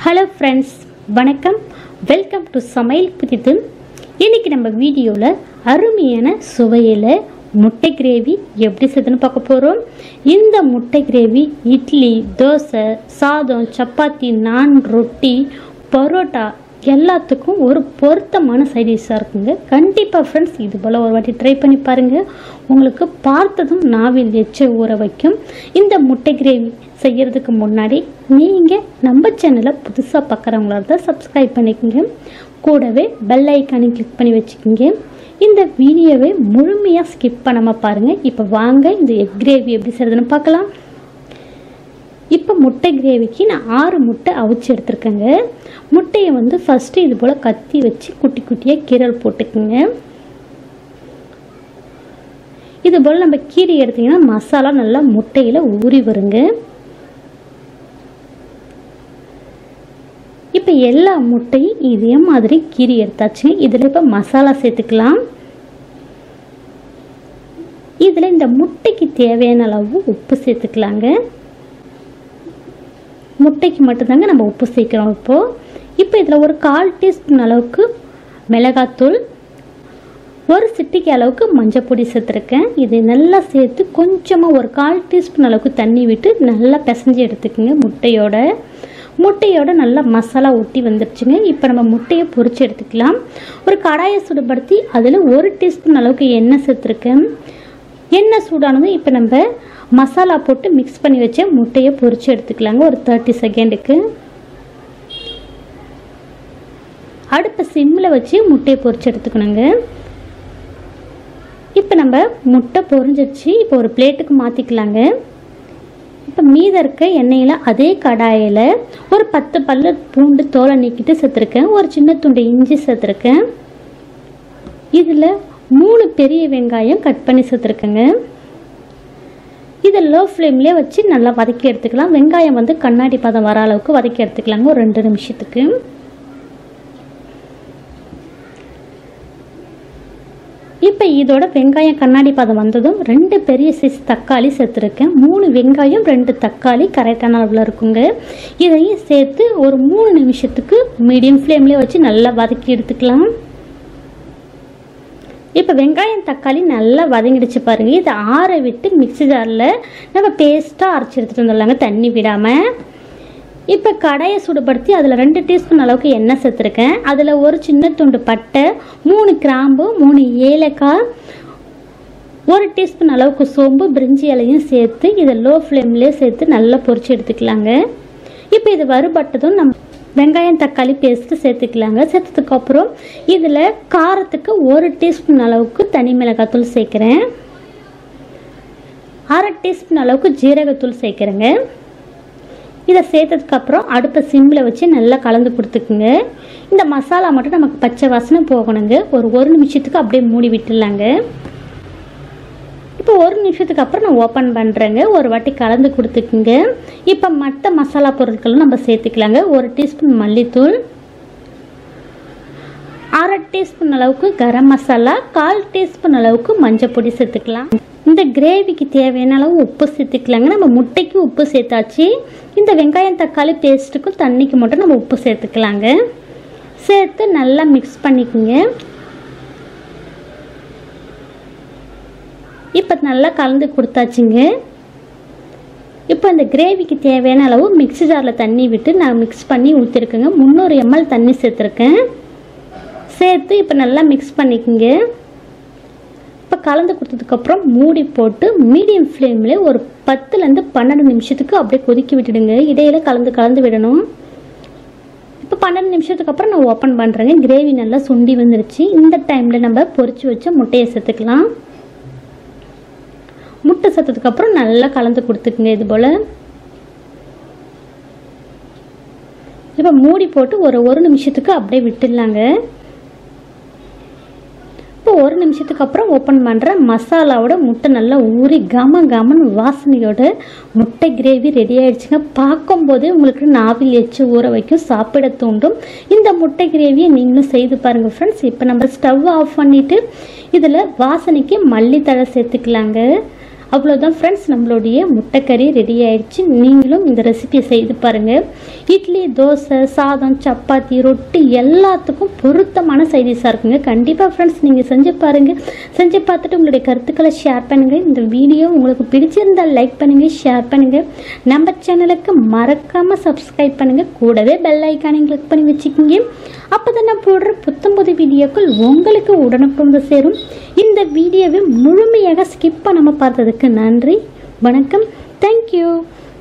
hello friends வணக்கம் welcome to சமையல் புதிது இன்னைக்கு நம்ம வீடியோவில் அருமையான சுவையில் முட்டை கிரேவி எப்படி செய்யுதுன்னு பார்க்க போகிறோம் இந்த முட்டை கிரேவி இட்லி தோசை சாதம் சப்பாத்தி நான் ரொட்டி பரோட்டா எல்லாத்துக்கும் ஒரு பொருத்தமான சைட் டிஷ்ஷாக இருக்குங்க கண்டிப்பாக ஃப்ரெண்ட்ஸ் இது போல் ஒரு வாட்டி ட்ரை பண்ணி பாருங்கள் உங்களுக்கு பார்த்ததும் நாவில் எச்ச ஊற வைக்கும் இந்த முட்டை கிரேவி செய்கிறதுக்கு முன்னாடி நீங்கள் நம்ம சேனலை புதுசாக பார்க்குறவங்களா இருந்தால் சப்ஸ்கிரைப் பண்ணிக்கோங்க கூடவே பெல் ஐக்கானை கிளிக் பண்ணி வச்சுக்கோங்க இந்த வீடியோவை முழுமையாக ஸ்கிப் பண்ணாமல் பாருங்கள் இப்போ வாங்க இந்த எக் கிரேவி எப்படி செய்கிறதுன்னு பார்க்கலாம் இப்போ முட்டை கிரேவிக்கு நான் ஆறு முட்டை அவிச்சு எடுத்துருக்கேங்க முட்டையை வந்து ஃபஸ்ட்டு இது போல் கத்தி வச்சு குட்டி குட்டியாக கீரல் போட்டுக்குங்க இது போல் நம்ம கீரை எடுத்திங்கன்னா மசாலா நல்லா முட்டையில் ஊறி வருங்க இப்போ எல்லா முட்டையும் இதே மாதிரி கீரி எடுத்தாச்சுங்க இதில் இப்போ மசாலா சேர்த்துக்கலாம் இதில் இந்த முட்டைக்கு தேவையான அளவு உப்பு சேர்த்துக்கலாங்க முட்டைக்கு மட்டும்தாங்க நம்ம உப்பு சேர்க்குறோம் இப்போது இப்போ இதில் ஒரு கால் டீஸ்பூன் அளவுக்கு மிளகாத்தூள் ஒரு சிட்டிக்கு அளவுக்கு மஞ்சள் பொடி சேர்த்துருக்கேன் இது நல்லா சேர்த்து கொஞ்சமாக ஒரு கால் டீஸ்பூன் அளவுக்கு தண்ணி விட்டு நல்லா பிசைஞ்சு எடுத்துக்கோங்க முட்டையோட முட்டையோட நல்லா மசாலா ஊட்டி வந்துருச்சுங்க இப்போ நம்ம முட்டையை பொரிச்சு எடுத்துக்கலாம் ஒரு கடாயை சுடுபடுத்தி அதில் ஒரு டீஸ்பூன் அளவுக்கு எண்ணெய் சேர்த்துருக்கேன் எண்ணெய் சூடானதும் இப்போ நம்ம மசாலா போட்டு மிக்ஸ் பண்ணி வச்ச முட்டையை பொரிச்சு எடுத்துக்கலாங்க ஒரு தேர்ட்டி செகண்டுக்கு அடுப்பை சிம்மில் வச்சு முட்டையை பொரிச்சு எடுத்துக்கணுங்க இப்போ நம்ம முட்டை பொரிஞ்சிருச்சு இப்போ ஒரு பிளேட்டுக்கு மாற்றிக்கலாங்க இப்போ மீத இருக்க எண்ணெயில் அதே கடாயில் ஒரு பத்து பல்லு பூண்டு தோலை நீக்கிட்டு சேர்த்துருக்கேன் ஒரு சின்ன துண்டு இஞ்சி சேர்த்துருக்கேன் இதில் மூணு பெரிய வெங்காயம் கட் பண்ணி சேர்த்துருக்கேங்க இதை லோ ஃப்ளேம்லேயே வச்சு நல்லா வதக்கி எடுத்துக்கலாம் வெங்காயம் வந்து கண்ணாடி பதம் வர அளவுக்கு வதக்கி எடுத்துக்கலாங்க ஒரு ரெண்டு நிமிஷத்துக்கு இப்போ இதோட வெங்காயம் கண்ணாடி பதம் வந்ததும் ரெண்டு பெரிய சைஸ் தக்காளி சேர்த்துருக்கேன் மூணு வெங்காயம் ரெண்டு தக்காளி கரெக்டான அளவில் இருக்குங்க இதையும் சேர்த்து ஒரு மூணு நிமிஷத்துக்கு மீடியம் ஃப்ளேம்லேயே வச்சு நல்லா வதக்கி எடுத்துக்கலாம் இப்போ வெங்காயம் தக்காளி நல்லா வதங்கிடுச்சு பாருங்கள் இதை ஆற விட்டு மிக்ஸி ஜாரில் நம்ம பேஸ்ட்டாக அரைச்சி எடுத்துகிட்டு வந்துடலாங்க தண்ணி விடாமல் இப்போ கடையை சுடுபடுத்தி அதில் ரெண்டு டீஸ்பூன் அளவுக்கு எண்ணெய் சேர்த்துருக்கேன் அதில் ஒரு சின்ன துண்டு பட்டை மூணு கிராம்பு மூணு ஏலக்காய் ஒரு டீஸ்பூன் அளவுக்கு சோம்பு பிரிஞ்சி இலையும் சேர்த்து இதை லோ ஃப்ளேம்லேயே சேர்த்து நல்லா பொரிச்சு எடுத்துக்கலாங்க இப்போ இது வறுபட்டதும் நம்ம வெங்காயம் தக்காளி பேஸ்ட்டு சேர்த்துக்கலாங்க சேர்த்ததுக்கப்புறம் இதில் காரத்துக்கு ஒரு டீஸ்பூன் அளவுக்கு தனி மிளகாத்தூள் சேர்க்குறேன் அரை டீஸ்பூன் அளவுக்கு ஜீரகத்தூள் சேர்க்குறேங்க இதை சேர்த்ததுக்கப்புறம் அடுப்பை சிம்மில் வச்சு நல்லா கலந்து கொடுத்துக்குங்க இந்த மசாலா மட்டும் நமக்கு பச்சை வாசனை போகணுங்க ஒரு ஒரு நிமிஷத்துக்கு அப்படியே மூடி விட்டுடலாங்க இப்போ ஒரு நிமிஷத்துக்கு அப்புறம் நான் ஓப்பன் பண்ணுறேங்க ஒரு வாட்டி கலந்து கொடுத்துக்குங்க இப்போ மற்ற மசாலா பொருட்களும் நம்ம சேர்த்துக்கலாங்க ஒரு டீஸ்பூன் மல்லித்தூள் அரை டீஸ்பூன் அளவுக்கு கரம் மசாலா கால் டீஸ்பூன் அளவுக்கு மஞ்சள் பொடி சேர்த்துக்கலாம் இந்த கிரேவிக்கு தேவையான அளவு உப்பு சேர்த்துக்கலாங்க நம்ம முட்டைக்கு உப்பு சேர்த்தாச்சு இந்த வெங்காயம் தக்காளி பேஸ்ட்டுக்கும் தண்ணிக்கு மட்டும் நம்ம உப்பு சேர்த்துக்கலாங்க சேர்த்து நல்லா மிக்ஸ் பண்ணிக்கோங்க இப்போ நல்லா கலந்து கொடுத்தாச்சுங்க இப்போ இந்த கிரேவிக்கு தேவையான அளவு மிக்ஸி ஜாரில் தண்ணி விட்டு நான் மிக்ஸ் பண்ணி ஊற்றிருக்கேங்க முந்நூறு எம்எல் தண்ணி சேர்த்துருக்கேன் சேர்த்து இப்போ நல்லா மிக்ஸ் பண்ணிக்கோங்க இப்போ கலந்து கொடுத்ததுக்கப்புறம் மூடி போட்டு மீடியம் ஃப்ளேமில் ஒரு பத்துலேருந்து பன்னெண்டு நிமிஷத்துக்கு அப்படியே கொதிக்க விட்டுடுங்க இடையில கலந்து கலந்து விடணும் இப்போ பன்னெண்டு நிமிஷத்துக்கு அப்புறம் நான் ஓப்பன் பண்ணுறேங்க கிரேவி நல்லா சுண்டி வந்துருச்சு இந்த டைமில் நம்ம பொரிச்சு வச்ச முட்டையை சேர்த்துக்கலாம் முட்டை சேர்த்ததுக்கப்புறம் நல்லா கலந்து கொடுத்துக்குங்க இது போல் இப்போ மூடி போட்டு ஒரு ஒரு நிமிஷத்துக்கு அப்படியே விட்டுடலாங்க இப்போ ஒரு நிமிஷத்துக்கு அப்புறம் ஓப்பன் பண்ணுறேன் மசாலாவோட முட்டை நல்லா ஊறி கம கமன்னு வாசனையோட முட்டை கிரேவி ரெடி ஆயிடுச்சுங்க பார்க்கும்போதே உங்களுக்கு நாவில் எச்சு ஊற வைக்கும் சாப்பிட தூண்டும் இந்த முட்டை கிரேவியை நீங்களும் செய்து பாருங்கள் ஃப்ரெண்ட்ஸ் இப்போ நம்ம ஸ்டவ் ஆஃப் பண்ணிவிட்டு இதில் வாசனைக்கு மல்லித்தழை சேர்த்துக்கலாங்க அவ்வளோதான் ஃப்ரெண்ட்ஸ் நம்மளுடைய முட்டைக்கறி ரெடி ஆயிடுச்சு நீங்களும் இந்த ரெசிபியை செய்து பாருங்கள் இட்லி தோசை சாதம் சப்பாத்தி ரொட்டி எல்லாத்துக்கும் பொருத்தமான சைடிஷாக இருக்குங்க கண்டிப்பாக ஃப்ரெண்ட்ஸ் நீங்கள் செஞ்சு பாருங்கள் செஞ்சு பார்த்துட்டு உங்களுடைய கருத்துக்களை ஷேர் பண்ணுங்கள் இந்த வீடியோ உங்களுக்கு பிடிச்சிருந்தால் லைக் பண்ணுங்கள் ஷேர் பண்ணுங்கள் நம்ம சேனலுக்கு மறக்காமல் சப்ஸ்கிரைப் பண்ணுங்கள் கூடவே பெல் ஐக்கானையும் கிளிக் பண்ணி வச்சுக்கிங்க அப்போ தான் நான் போடுற புத்தம்புது வீடியோக்கள் உங்களுக்கு உடனுக்குடன் வந்து சேரும் இந்த வீடியோவை முழுமையாக ஸ்கிப் பண்ணாமல் பார்த்ததுக்கு நன்றி வணக்கம் தேங்க்யூ